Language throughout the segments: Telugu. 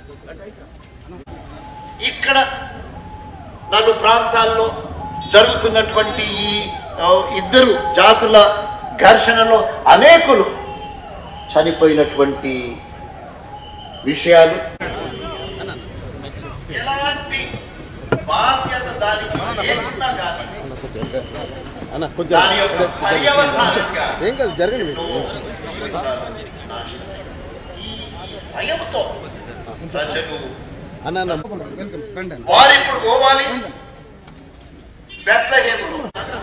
ఇక్కడ నలు ప్రాంతాల్లో జరుగుతున్నటువంటి ఈ ఆ, ఇద్దరు జాతుల ఘర్షణలో అనేకులు చనిపోయినటువంటి విషయాలు ఎలాంటి బాధ్యత దానికి లేకున్నా కానీ అన్న కొంచెం దాని యొక్క పర్యవసానంగా ఏం కాదు జరగండి మీరు ఈ భయంతో ప్రజలు అన్న అన్న వారు ఇప్పుడు పోవాలి బెత్లహేములో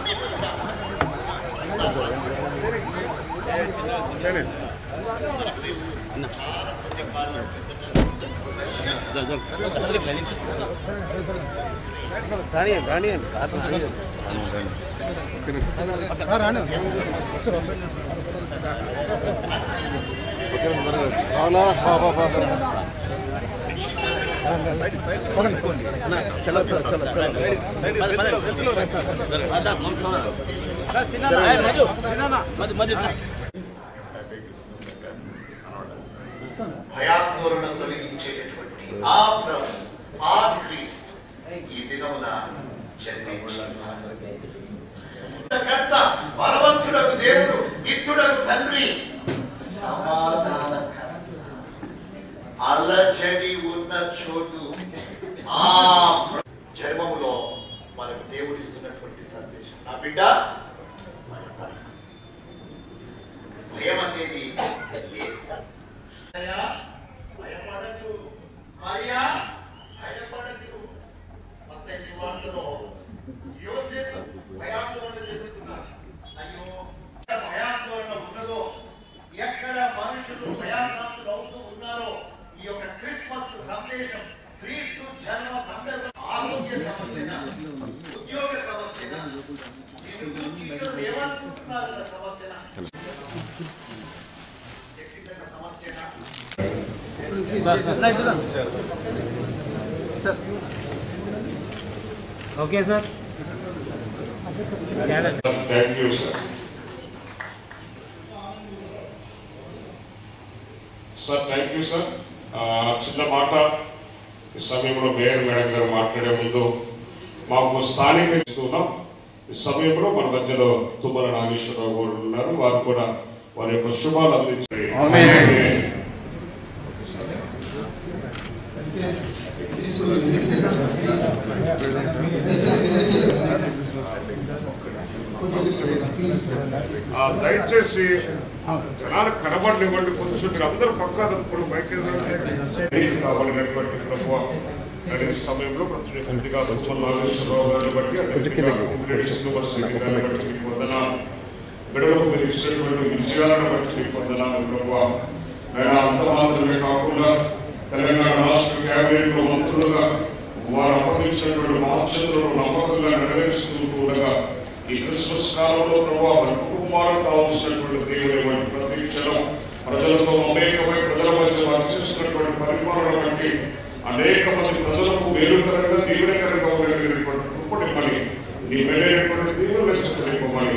అవునా బా బా బా భయాందోళన తొలగించేటటువంటి ఆ ప్రభు ఆ క్రీస్తు ఈ దినమున జన్మించారు కర్త బలవంతుడకు దేవుడు నిత్యుడకు తండ్రి సమాధానకర్త అలజడి ఉన్న చోటు ఆ ప్ర- జన్మములో మనకు దేవుడు ఇస్తున్నటువంటి సందేశం నా బిడ్డ భయపడకు. భయం అనేది లేదు మరియా, భయపడకు మరియా భయపడకు మత్తయి సువార్తలో యోసేపు భయాందోళన చెందుతున్నాడు అయ్యో ఎక్కడ భయాందోళన ఉన్నదో ఎక్కడ మనుషులు భయాందోళన అవుతూ ఉన్నారో ఈ యొక్క క్రిస్మస్ సందేశం క్రీస్తు జన్మ సందర్భం ఆరోగ్య సమస్యన ఉద్యోగ సమస్యన దీని గురించి ఇతరులు ఏమనుకుంటున్నారు సమస్యన వ్యక్తిగత సమస్యన okay sir thank you sir sir thank you sir ఆ, చిన్న మాట ఈ సమయంలో మేయర్ మేడం గారు మాట్లాడే ముందు మాకు స్థానిక ఇస్తున్నాం ఈ సమయంలో మన మధ్యలో తుమ్మల నాగేశ్వరరావు గారు ఉన్నారు వారు కూడా వారి యొక్క శుభాలు అందించారు ఆ, దయచేసి జనాలు కనబడినివ్వండి కొంచెం మీరు అందరూ పక్కా తప్పుడు బయట కావాలనేటువంటి ప్రభువ అదే సమయంలో కొంచెం కొద్దిగా తుమ్మల నాగేశ్వరరావు గారిని బట్టి అదేవిధంగా ఉమ్మడి శ్రీనివాసరెడ్డి గారిని బట్టి మీకు వందనాలు బిడ్డలకు మీరు ఇచ్చినటువంటి విజయాలను బట్టి మీకు వందనాలు ప్రభువ ఆయన అంత మాత్రమే కాకుండా తెలంగాణ రాష్ట్ర క్యాబినెట్ లో మంత్రులుగా వారు అప్పగించినటువంటి బాధ్యతలను నమ్మకంగా నెరవేరుస్తూ ఉండగా ఈ క్రిస్మస్ కాలంలో ప్రభావ కుటుంబాలకు కావాల్సినటువంటి దేవుడైన ప్రతి క్షణం ప్రజలతో అనేకమై ప్రజల మధ్య వారు చేస్తున్నటువంటి పరిపాలన కంటే అనేక మంది ప్రజలకు మేలుకరంగా దీవెనకరంగా ఉండగలిగినటువంటి కృపని మని నీ వెళ్ళేటువంటి దేవుడు ఇవ్వమని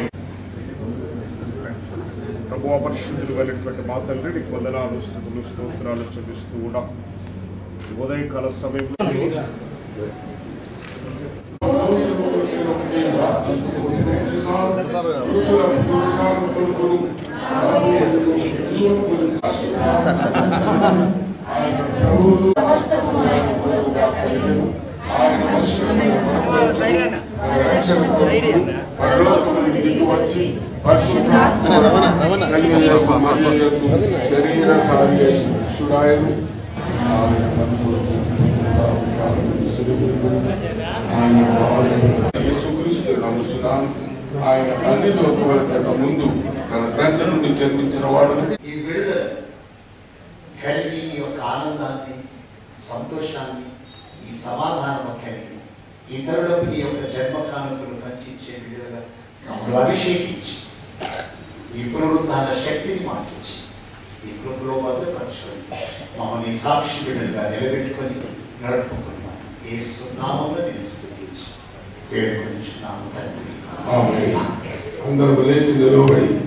ప్రభు పరిశుద్ధులు వెళ్ళినటువంటి మా తండ్రి నీకు వందనాలు స్థుతులు స్తోత్రాలు చెల్లిస్తూ ఉన్నాం ఈ ఉదయకాల సమయంలో శరీర కార్యుడాయను ఆయన యేసుక్రీస్తు నమ్ముతున్నాను ఆయన అన్నిలోకి వెళ్ళక ముందు తన తండ్రి నుండి జన్మించిన వాడు ఈ విడుదల కలిగి ఈ యొక్క ఆనందాన్ని సంతోషాన్ని ఈ సమాధానం కలిగి ఇతరులకు ఈ యొక్క జన్మ కానుకలు పంచించే విడుదల మమ్మల్ని అభిషేకించి ఈ పునరుద్ధాన శక్తిని మాకించి ఈ కృపలో భద్రపరచుకొని మమ్మల్ని సాక్షి బిడ్డలుగా నిలబెట్టుకొని నడుపుకున్నాను ఏ సున్నామంలో నేను స్థుతించి వేడుకొనిచున్నాము తండ్రి ఆమేన్. అందరూ లేచి నిలబడి